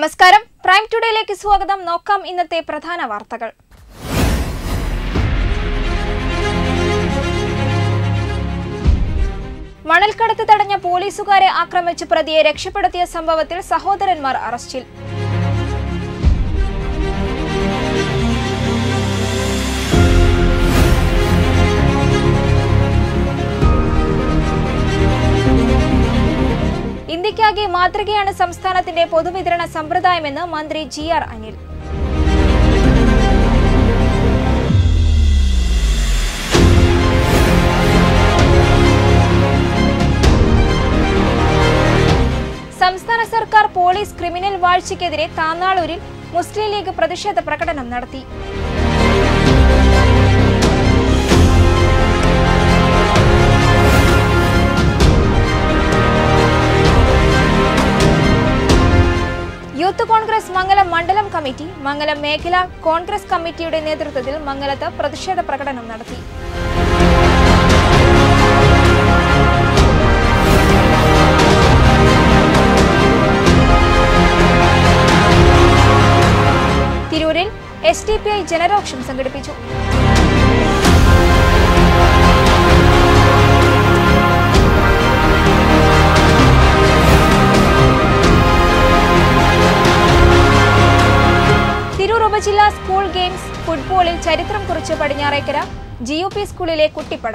നമസ്കാരം പ്രൈം ടുഡേയിലേക്ക് സ്വാഗതം നോക്കാം ഇന്നത്തെ പ്രധാന വാർത്തകൾ മണൽക്കടത്ത് തടഞ്ഞ പോലീസുകാരെ ആക്രമിച്ച് പ്രതിയെ രക്ഷപ്പെടുത്തിയ സംഭവത്തിൽ സഹോദരന്മാർ അറസ്റ്റിൽ ഇന്ത്യക്കാകെ മാതൃകയാണ് സംസ്ഥാനത്തിന്റെ പൊതുവിതരണ സമ്പ്രദായമെന്ന് മന്ത്രി ജി ആർ അനിൽ സംസ്ഥാന സർക്കാർ പോലീസ് ക്രിമിനൽ വാഴ്ചയ്ക്കെതിരെ താന്നാളൂരിൽ മുസ്ലിം ലീഗ് പ്രതിഷേധ പ്രകടനം നടത്തി യൂത്ത് കോൺഗ്രസ് മംഗലം മണ്ഡലം കമ്മിറ്റി മംഗലം മേഖലാ കോൺഗ്രസ് കമ്മിറ്റിയുടെ നേതൃത്വത്തിൽ മംഗലത്ത് പ്രതിഷേധ പ്രകടനം നടത്തി തിരൂരിൽ എസ് ഡി പി ഐ ജനരോക്ഷം സംഘടിപ്പിച്ചു തിരൂർ ഉപജില്ലാ സ്കൂൾ ഗെയിംസ് ഫുട്ബോളിൽ ചരിത്രം കുറിച്ച് പടിഞ്ഞാറേക്കര ജി യു പി സ്കൂളിലെ കുട്ടിപ്പട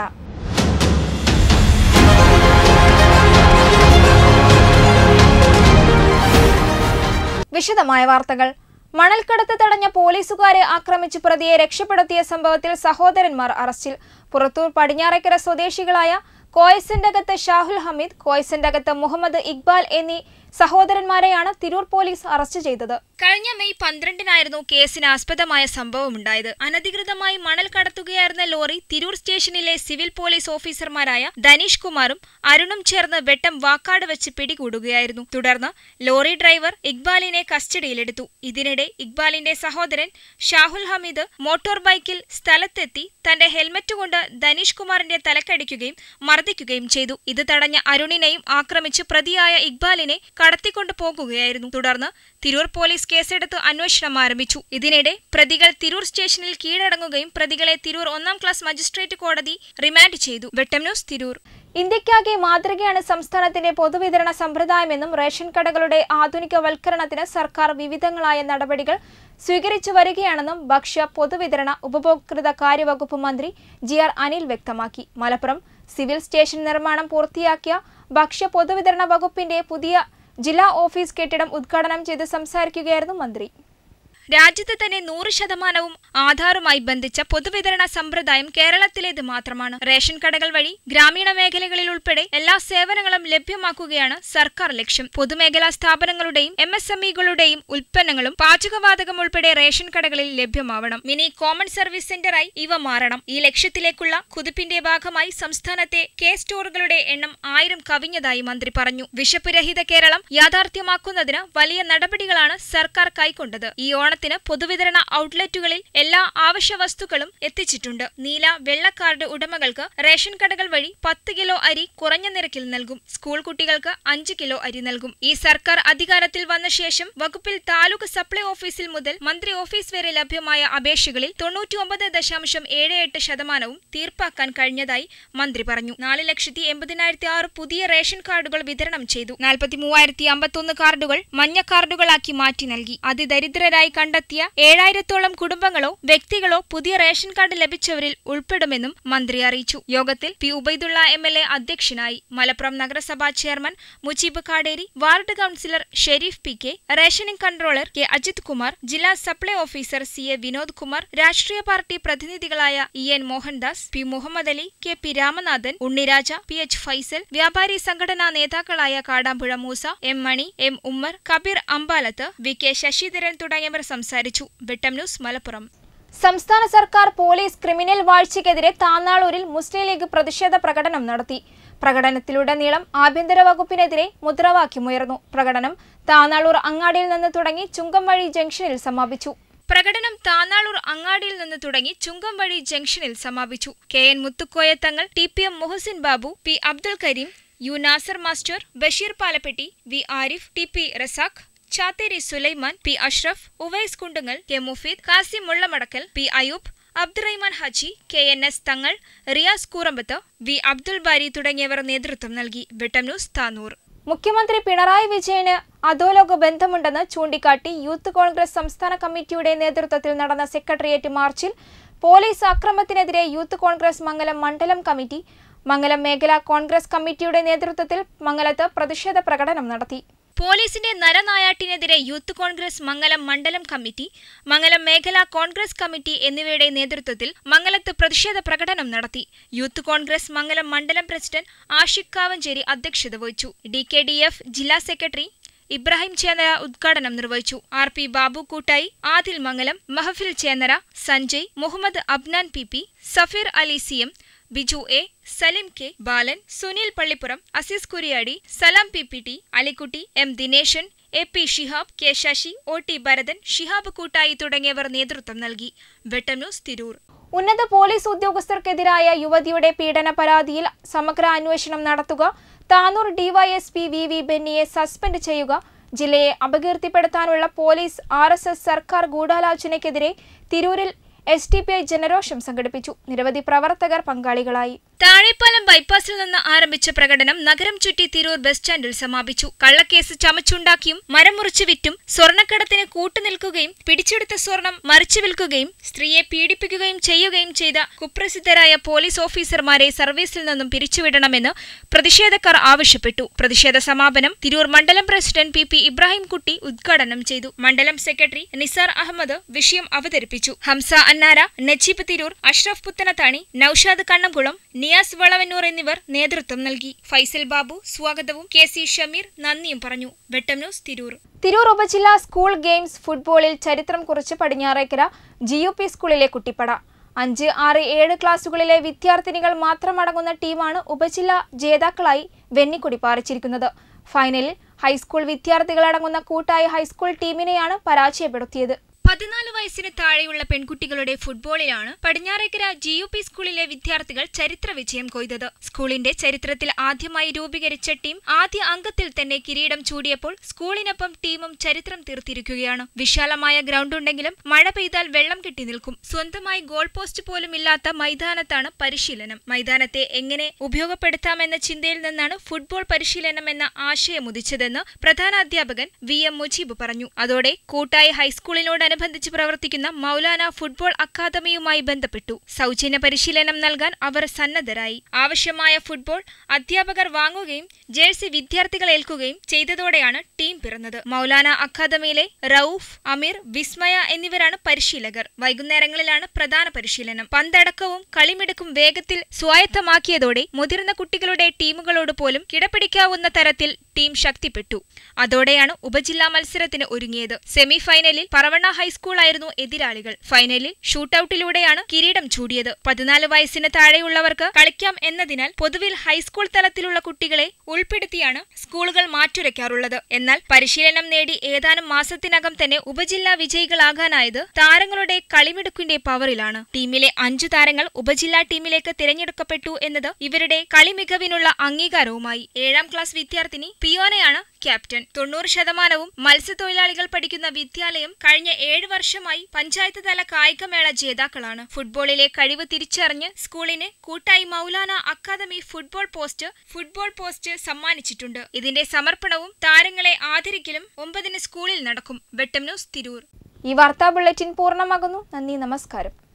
വിശദമായ വാർത്തകൾ മണൽക്കടത്ത് തടഞ്ഞ പോലീസുകാരെ ആക്രമിച്ച് പ്രതിയെ രക്ഷപ്പെടുത്തിയ സംഭവത്തിൽ സഹോദരന്മാർ അറസ്റ്റിൽ പുറത്തൂർ പടിഞ്ഞാറേക്കര സ്വദേശികളായ കോയസിന്റകത്ത് ഷാഹുൽ ഹമീദ് കോയസിന്റകത്ത് മുഹമ്മദ് ഇക്ബാൽ എന്നീ സഹോദരന്മാരെയാണ് തിരൂർ പോലീസ് അറസ്റ്റ് ചെയ്തത് കഴിഞ്ഞ മെയ് പന്ത്രണ്ടിനായിരുന്നു കേസിന് ആസ്പദമായ സംഭവമുണ്ടായത് അനധികൃതമായി മണൽ കടത്തുകയായിരുന്ന ലോറി തിരൂർ സ്റ്റേഷനിലെ സിവിൽ പോലീസ് ഓഫീസർമാരായ ധനീഷ് കുമാറും അരുണും ചേർന്ന് വെട്ടം വാക്കാട് വെച്ച് പിടികൂടുകയായിരുന്നു തുടർന്ന് ലോറി ഡ്രൈവർ ഇക്ബാലിനെ കസ്റ്റഡിയിലെടുത്തു ഇതിനിടെ ഇക്ബാലിന്റെ സഹോദരൻ ഷാഹുൽ ഹമീദ് മോട്ടോർ ബൈക്കിൽ സ്ഥലത്തെത്തി തന്റെ ഹെൽമറ്റ് കൊണ്ട് ധനീഷ് കുമാറിന്റെ തലക്കടിക്കുകയും മർദ്ദിക്കുകയും ചെയ്തു ഇത് തടഞ്ഞ അരുണിനെയും ആക്രമിച്ച് പ്രതിയായ ഇക്ബാലിനെ കടത്തിക്കൊണ്ടു പോകുകയായിരുന്നു തുടർന്ന് തിരൂർ പോലീസ് കേസെടുത്ത് അന്വേഷണം ആരംഭിച്ചു ഇതിനിടെ പ്രതികൾ തിരൂർ സ്റ്റേഷനിൽ കീഴടങ്ങുകയും പ്രതികളെ തിരൂർ ഒന്നാം ക്ലാസ് മജിസ്ട്രേറ്റ് കോടതി റിമാൻഡ് ചെയ്തു വെട്ടം ന്യൂസ് തിരൂർ ഇന്ത്യക്കാകെ മാതൃകയാണ് സംസ്ഥാനത്തിന്റെ പൊതുവിതരണ സമ്പ്രദായമെന്നും റേഷൻ കടകളുടെ ആധുനികവൽക്കരണത്തിന് സർക്കാർ വിവിധങ്ങളായ നടപടികൾ സ്വീകരിച്ചു വരികയാണെന്നും ഭക്ഷ്യ പൊതുവിതരണ ഉപഭോക്തൃ കാര്യവകുപ്പ് മന്ത്രി ജി ആർ അനിൽ വ്യക്തമാക്കി മലപ്പുറം സിവിൽ സ്റ്റേഷൻ നിർമ്മാണം പൂർത്തിയാക്കിയ ഭക്ഷ്യ പൊതുവിതരണ വകുപ്പിന്റെ പുതിയ ജില്ലാ ഓഫീസ് കെട്ടിടം ഉദ്ഘാടനം ചെയ്ത് സംസാരിക്കുകയായിരുന്നു മന്ത്രി രാജ്യത്ത് തന്നെ നൂറ് ശതമാനവും ആധാറുമായി ബന്ധിച്ച പൊതുവിതരണ സമ്പ്രദായം കേരളത്തിലേത് മാത്രമാണ് റേഷൻ കടകൾ വഴി ഗ്രാമീണ മേഖലകളിൽ ഉൾപ്പെടെ എല്ലാ സേവനങ്ങളും ലഭ്യമാക്കുകയാണ് സർക്കാർ ലക്ഷ്യം പൊതുമേഖലാ സ്ഥാപനങ്ങളുടെയും എം എസ് എം ഇകളുടെയും ഉൽപ്പന്നങ്ങളും പാചകവാതകം ഉൾപ്പെടെ റേഷൻ കടകളിൽ ലഭ്യമാവണം മിനി കോമൺ സർവീസ് സെന്ററായി ഇവ മാറണം ഈ ലക്ഷ്യത്തിലേക്കുള്ള കുതിപ്പിന്റെ ഭാഗമായി സംസ്ഥാനത്തെ കെ സ്റ്റോറുകളുടെ എണ്ണം ആയിരം കവിഞ്ഞതായി മന്ത്രി പറഞ്ഞു വിശപ്പ് രഹിത കേരളം യാഥാർത്ഥ്യമാക്കുന്നതിന് വലിയ നടപടികളാണ് സർക്കാർ കൈക്കൊണ്ടത് ഈ ഓണത്തിന് പൊതുവിതരണ ഔട്ട്ലെറ്റുകളിൽ എല്ലാ ആവശ്യ വസ്തുക്കളും എത്തിച്ചിട്ടുണ്ട് നീല വെള്ള കാർഡ് ഉടമകൾക്ക് റേഷൻ കടകൾ വഴി പത്ത് കിലോ അരി കുറഞ്ഞ നിരക്കിൽ നൽകും സ്കൂൾ കുട്ടികൾക്ക് അഞ്ച് കിലോ അരി നൽകും ഈ സർക്കാർ അധികാരത്തിൽ വന്ന ശേഷം വകുപ്പിൽ താലൂക്ക് സപ്ലൈ ഓഫീസിൽ മുതൽ മന്ത്രി ഓഫീസ് വരെ ലഭ്യമായ അപേക്ഷകളിൽ തൊണ്ണൂറ്റിയൊമ്പത് ദശാംശം ഏഴ് എട്ട് ശതമാനവും തീർപ്പാക്കാൻ കഴിഞ്ഞതായി മന്ത്രി പറഞ്ഞു നാല് ലക്ഷത്തി എൺപതിനായിരത്തി ആറ് പുതിയ റേഷൻ കാർഡുകൾ വിതരണം ചെയ്തു നാൽപ്പത്തി മൂവായിരത്തി അമ്പത്തൊന്ന് കാർഡുകൾ മഞ്ഞ കാർഡുകളാക്കി മാറ്റി നൽകി അതിദരിദ്രരായി കണ്ടെത്തിയ ഏഴായിരത്തോളം കുടുംബങ്ങളോ വ്യക്തികളോ പുതിയ റേഷൻ കാർഡ് ലഭിച്ചവരിൽ ഉൾപ്പെടുമെന്നും മന്ത്രി അറിയിച്ചു യോഗത്തിൽ P Ubaidulla M L A അധ്യക്ഷനായി മലപ്പുറം നഗരസഭാ chairman Mujeeb Kaderi ward councillor Shareef P K rationing controller K Ajith Kumar ജില്ലാ supply officer C A Vinod Kumar രാഷ്ട്രീയ പാർട്ടി പ്രതിനിധികളായ E N Mohandas P Muhammed Ali K P Ramanathan Unniraja P H Faisal വ്യാപാരി സംഘടനാ നേതാക്കളായ Kadampuzha Moosa M Mani M Ummer Kabeer Ambalath V K Sasidharan തുടങ്ങിയവർ സംസാരിച്ചു വെട്ടം ന്യൂസ് മലപ്പുറം സംസ്ഥാന സർക്കാർ പോലീസ് ക്രിമിനൽ വാഴ്ചയ്ക്കെതിരെ താന്നാളൂരിൽ മുസ്ലിം ലീഗ് പ്രതിഷേധ പ്രകടനം നടത്തി പ്രകടനത്തിലുടനീളം ആഭ്യന്തര വകുപ്പിനെതിരെ മുദ്രാവാക്യമുയർന്നു പ്രകടനം താന്നാളൂർ അങ്ങാടിയിൽ നിന്ന് തുടങ്ങി ചുങ്കം വഴി ജംഗ്ഷനിൽ സമാപിച്ചു പ്രകടനം താന്നാളൂർ അങ്ങാടിയിൽ നിന്ന് തുടങ്ങി ചുങ്കം വഴി ജംഗ്ഷനിൽ സമാപിച്ചു K N Muthukoya Thangal T P M Muhsin Babu P Abdul Kareem U Nasar master Basheer Palappetty V Arif T P Razak Chatheri Sulaiman P Ashraf Uvais Kundungal K Mufeed Kasim Mullamadakkal P Ayoob Abdurahiman Haji K N S Thangal Riyas Koorambath V Abdul Bari തുടങ്ങിയവർ നേതൃത്വം നൽകി വെട്ടം ന്യൂസ് താനൂർ മുഖ്യമന്ത്രി പിണറായി വിജയന് അധോലോക ബന്ധമുണ്ടെന്ന് ചൂണ്ടിക്കാട്ടി യൂത്ത് കോൺഗ്രസ് സംസ്ഥാന കമ്മിറ്റിയുടെ നേതൃത്വത്തിൽ നടന്ന സെക്രട്ടേറിയറ്റ് മാർച്ചിൽ പോലീസ് അക്രമത്തിനെതിരെ യൂത്ത് കോൺഗ്രസ് മംഗലം മണ്ഡലം കമ്മിറ്റി മംഗലം മേഖലാ കോൺഗ്രസ് കമ്മിറ്റിയുടെ നേതൃത്വത്തിൽ മംഗലത്ത് പ്രതിഷേധ പ്രകടനം നടത്തി പോലീസിന്റെ നരനായാട്ടിനെതിരെ യൂത്ത് കോൺഗ്രസ് മംഗലം മണ്ഡലം കമ്മിറ്റി മംഗലം മേഖലാ കോൺഗ്രസ് കമ്മിറ്റി എന്നിവയുടെ നേതൃത്വത്തിൽ മംഗലത്ത് പ്രതിഷേധ പ്രകടനം നടത്തി യൂത്ത് കോൺഗ്രസ് മംഗലം മണ്ഡലം പ്രസിഡന്റ് ആഷിഖ് കാവഞ്ചേരി അധ്യക്ഷത വഹിച്ചു ഡി കെ ഡി എഫ് ജില്ലാ സെക്രട്ടറി ഇബ്രാഹിം ചേന്നര ഉദ്ഘാടനം നിർവഹിച്ചു R P Babu Koottayi Adil Mangalam Mahfil Chennara Sanjay Muhammad Abnan P P Safeer Ali C M Biju A Salim K Balan Sunil Pallippuram Aziz Kuriyadi Salam P P T Alikutty M Dineshan A P Shihab K Sasi O T Bharathan Shihab Koottayi തുടങ്ങിയവർ നേതൃത്വം നൽകി വെട്ടം ന്യൂസ് തിരൂർ ഉന്നത പോലീസ് ഉദ്യോഗസ്ഥർക്കെതിരായ യുവതിയുടെ പീഡന പരാതിയിൽ സമഗ്ര അന്വേഷണം നടത്തുക താനൂർ ഡിവൈഎസ്പി വി വി ബെന്നിയെ സസ്പെൻഡ് ചെയ്യുക ജില്ലയെ അപകീർത്തിപ്പെടുത്താനുള്ള പോലീസ് ആർ എസ് എസ് സർക്കാർ ഗൂഢാലോചനയ്ക്കെതിരെ തിരൂരിൽ എസ് ടി പി ഐ ജനരോഷം സംഘടിപ്പിച്ചു നിരവധി പ്രവർത്തകർ പങ്കാളികളായി താഴെപ്പാലം ബൈപ്പാസിൽ നിന്ന് ആരംഭിച്ച പ്രകടനം നഗരം ചുറ്റി തിരൂർ ബസ് സ്റ്റാൻഡിൽ സമാപിച്ചു കള്ളക്കേസ് ചമച്ചുണ്ടാക്കിയും മരം മുറിച്ചു വിറ്റും സ്വർണ്ണക്കടത്തിന് കൂട്ടുനിൽക്കുകയും പിടിച്ചെടുത്ത സ്വർണം മറിച്ചു വിൽക്കുകയും സ്ത്രീയെ പീഡിപ്പിക്കുകയും ചെയ്യുകയും ചെയ്ത കുപ്രസിദ്ധരായ പോലീസ് ഓഫീസർമാരെ സർവീസിൽ നിന്നും പിരിച്ചുവിടണമെന്ന് പ്രതിഷേധക്കാർ ആവശ്യപ്പെട്ടു പ്രതിഷേധ സമാപനം തിരൂർ മണ്ഡലം പ്രസിഡന്റ് പി പി ഇബ്രാഹിം കുട്ടി ഉദ്ഘാടനം ചെയ്തു മണ്ഡലം സെക്രട്ടറി നിസാർ അഹമ്മദ് വിഷയം അവതരിപ്പിച്ചു ഹംസ അന്നാര നജീബ് തിരൂർ അഷ്റഫ് പുത്തനത്താണി നൌഷാദ് കണ്ണംകുളം നിയാസ് വളവന്നൂർ എന്നിവർ നേതൃത്വം നൽകി ഫൈസൽ ബാബു സ്വാഗതവും കെ സി ഷമീർ നന്ദിയും പറഞ്ഞു വെട്ടം ന്യൂസ് തിരൂർ തിരൂർ ഉപജില്ലാ സ്കൂൾ ഗെയിംസ് ഫുട്ബോളിൽ ചരിത്രം കുറിച്ച് പടിഞ്ഞാറേക്കര ജി യു പി സ്കൂളിലെ കുട്ടിപ്പട അഞ്ച് ആറ് ഏഴ് ക്ലാസുകളിലെ വിദ്യാർത്ഥിനികൾ മാത്രമടങ്ങുന്ന ടീമാണ് ഉപജില്ലാ ജേതാക്കളായി വെന്നിക്കൊടി പാറിച്ചിരിക്കുന്നത് ഫൈനലിൽ ഹൈസ്കൂൾ വിദ്യാർത്ഥികളടങ്ങുന്ന കൂട്ടായ ഹൈസ്കൂൾ ടീമിനെയാണ് പരാജയപ്പെടുത്തിയത് പതിനാല് വയസ്സിന് താഴെയുള്ള പെൺകുട്ടികളുടെ ഫുട്ബോളിലാണ് പടിഞ്ഞാറേക്കര ജി യു പി സ്കൂളിലെ വിദ്യാർത്ഥികൾ ചരിത്ര വിജയം കൊയ്തത് സ്കൂളിന്റെ ചരിത്രത്തിൽ ആദ്യമായി രൂപീകരിച്ച ടീം ആദ്യ അംഗത്തിൽ തന്നെ കിരീടം ചൂടിയപ്പോൾ സ്കൂളിനൊപ്പം ടീമും ചരിത്രം തീർത്തിരിക്കുകയാണ് വിശാലമായ ഗ്രൗണ്ട് ഉണ്ടെങ്കിലും മഴ പെയ്താൽ വെള്ളം കെട്ടി നിൽക്കും സ്വന്തമായി ഗോൾ പോസ്റ്റ് പോലും ഇല്ലാത്ത മൈതാനത്താണ് പരിശീലനം മൈതാനത്തെ എങ്ങനെ ഉപയോഗപ്പെടുത്താമെന്ന ചിന്തയിൽ നിന്നാണ് ഫുട്ബോൾ പരിശീലനം എന്ന ആശയം ഉദിച്ചതെന്ന് പ്രധാന അധ്യാപകൻ വി എം മുജീബ് പറഞ്ഞു അതോടെ കൂട്ടായ ഹൈസ്കൂളിനോടനുബന്ധിച്ച് പ്രവർത്തിക്കുന്ന മൗലാന ഫുട്ബോൾ അക്കാദമിയുമായി ബന്ധപ്പെട്ടു സൗജന്യ പരിശീലനം നൽകാൻ അവർ സന്നദ്ധരായി ആവശ്യമായ ഫുട്ബോൾ അധ്യാപകർ വാങ്ങുകയും ജേഴ്സി വിദ്യാർത്ഥികൾ ഏൽക്കുകയും ചെയ്തതോടെയാണ് ടീം പിറന്നത് മൗലാന അക്കാദമിയിലെ റൌഫ് അമീർ വിസ്മയ എന്നിവരാണ് പരിശീലകർ വൈകുന്നേരങ്ങളിലാണ് പ്രധാന പരിശീലനം പന്തടക്കവും കളിമിടുക്കും വേഗത്തിൽ സ്വായത്തമാക്കിയതോടെ മുതിർന്ന കുട്ടികളുടെ ടീമുകളോട് പോലും കിടപിടിക്കാവുന്ന തരത്തിൽ ടീം ശക്തിപ്പെട്ടു അതോടെയാണ് ഉപജില്ലാ മത്സരത്തിന് ഒരുങ്ങിയത് സെമി ഫൈനലിൽ പറവണ്ണ ഹൈസ്കൂളായിരുന്നു എതിരാളികൾ ഫൈനലിൽ ഷൂട്ടൌട്ടിലൂടെയാണ് കിരീടം ചൂടിയത് പതിനാല് വയസ്സിന് താഴെയുള്ളവർക്ക് കളിക്കാം എന്നതിനാൽ പൊതുവിൽ ഹൈസ്കൂൾ തലത്തിലുള്ള കുട്ടികളെ ഉൾപ്പെടുത്തിയാണ് സ്കൂളുകൾ മാറ്റുരയ്ക്കാറുള്ളത് എന്നാൽ പരിശീലനം നേടി ഏതാനും മാസത്തിനകം തന്നെ ഉപജില്ലാ വിജയികളാകാനായത് താരങ്ങളുടെ കളിമിടുക്കിന്റെ പവറിലാണ് ടീമിലെ അഞ്ചു താരങ്ങൾ ഉപജില്ലാ ടീമിലേക്ക് തിരഞ്ഞെടുക്കപ്പെട്ടു എന്നത് ഇവരുടെ കളിമികവിനുള്ള അംഗീകാരവുമായി ഏഴാം ക്ലാസ് വിദ്യാർത്ഥിനി പിയോനയാണ് ക്യാപ്റ്റൻ തൊണ്ണൂറ് ശതമാനവും മത്സ്യത്തൊഴിലാളികൾ പഠിക്കുന്ന വിദ്യാലയം കഴിഞ്ഞ ഏഴ് വർഷമായി പഞ്ചായത്ത് തല കായികമേള ജേതാക്കളാണ് ഫുട്ബോളിലെ കഴിവ് തിരിച്ചറിഞ്ഞ് സ്കൂളിന് Koottayi Maulana academy football post football post സമ്മാനിച്ചിട്ടുണ്ട് ഇതിന്റെ സമർപ്പണവും താരങ്ങളെ ആദരിക്കലും ഒമ്പതിന് സ്കൂളിൽ നടക്കും വെട്ടം ന്യൂസ് തിരൂർ ഈ വാർത്താ ബുള്ളറ്റിൻ പൂർണ്ണമാകുന്നു നന്ദി നമസ്കാരം